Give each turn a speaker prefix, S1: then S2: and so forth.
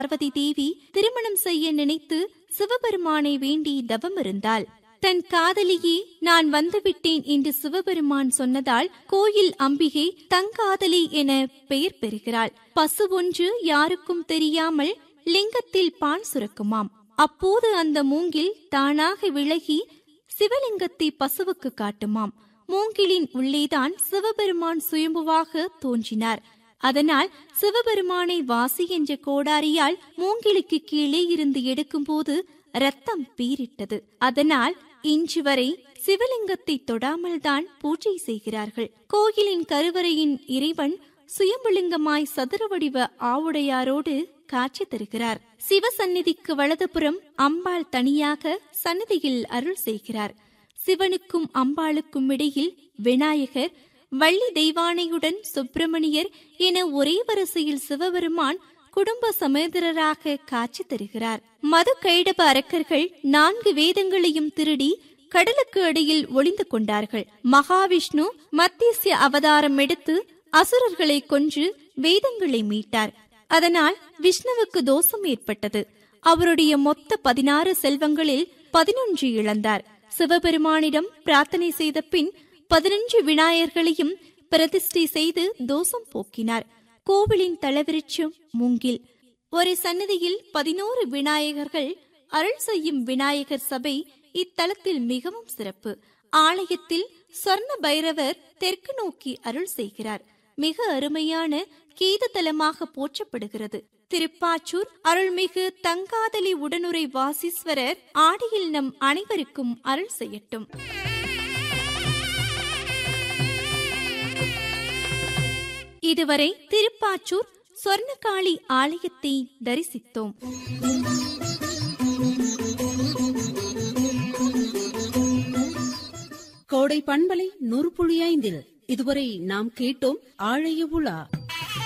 S1: பார்வதி தேவி திருமணம் செய்ய நினைத்து சிவபெருமானை வேண்டி தவமிருந்தாள் தன் காதலியே நான் வந்துவிட்டேன் என்று சிவபெருமான் சொன்னதால் கோயில் அம்பிகை தங்காதலி என பெயர் பெறுகிறாள் பசு ஒன்று யாருக்கும் தெரியாமல் லிங்கத்தில் பால் சுரக்குமாம் அப்போது அந்த மூங்கில் தானாக விலகி சிவலிங்கத்தை பசுவுக்கு காட்டுமாம் மூங்கிலின் உள்ளேதான் சிவபெருமான் சுயம்புவாக தோன்றினார் அதனால் சிவபெருமானை வாசி என்ற கோடாரியால் மூங்கிலுக்கு கீழே இருந்து எடுக்கும்போது ரத்தம் பீரிட்டது அதனால் இன்று வரை சிவலிங்கத்தை தொடாமல்தான் பூஜை செய்கிறார்கள் கோயிலின் கருவறையின் இறைவன் சுயம்புலிங்கமாய் சதுர வடிவ ஆவுடையாரோடு காட்சி தருகிறார் சிவசந்நிதிக்கு வலதுபுறம் அம்பாள் தனியாக சந்நிதியில் அருள் செய்கிறார் சிவனுக்கும் அம்பாளுக்கும் இடையில் விநாயகர் வள்ளி தெய்வானையுடன் சுப்பிரமணியர் என ஒரே வரிசையில் சிவபெருமான் குடும்ப சமேதரராக காட்சி தருகிறார் மது கைடப அரக்கர்கள் நான்கு வேதங்களையும் திருடி கடலுக்கு அடியில் ஒளிந்து கொண்டார்கள் மகாவிஷ்ணு மத்தியசிய அவதாரம் எடுத்து அசுரர்களை கொன்று வேதங்களை மீட்டார் அதனால் விஷ்ணுவுக்கு தோஷம் ஏற்பட்டது அவருடைய மொத்த பதினாறு செல்வங்களில் பதினொன்று இழந்தார் சிவபெருமானிடம் பிரார்த்தனை செய்த பின் பதினஞ்சு விநாயகர்களையும் பிரதிஷ்டை செய்து தோஷம் போக்கினார் கோவிலின் தலவிருட்சம் மூங்கில் ஒரு சன்னதியில் பதினோரு விநாயகர்கள் அருள் செய்யும் விநாயகர் சபை இத்தலத்தில் மிகவும் சிறப்பு ஆலயத்தில் சொர்ண பைரவர் தெற்கு நோக்கி அருள் செய்கிறார் மிக அருமையான கீதத்தலமாக போற்றப்படுகிறது திருப்பாச்சூர் அருள்மிகு தங்காதலி உடனுரை வாசீஸ்வரர் ஆடியில் நம் அனைவருக்கும் அருள் செய்யட்டும் இதுவரை திருப்பாச்சூர் சொர்ணகாளி ஆலயத்தை தரிசித்தோம்
S2: கோடை பண்பலை நூறு புள்ளி ஐந்தில் இதுவரை நாம் கேட்டோம் ஆழைய உலா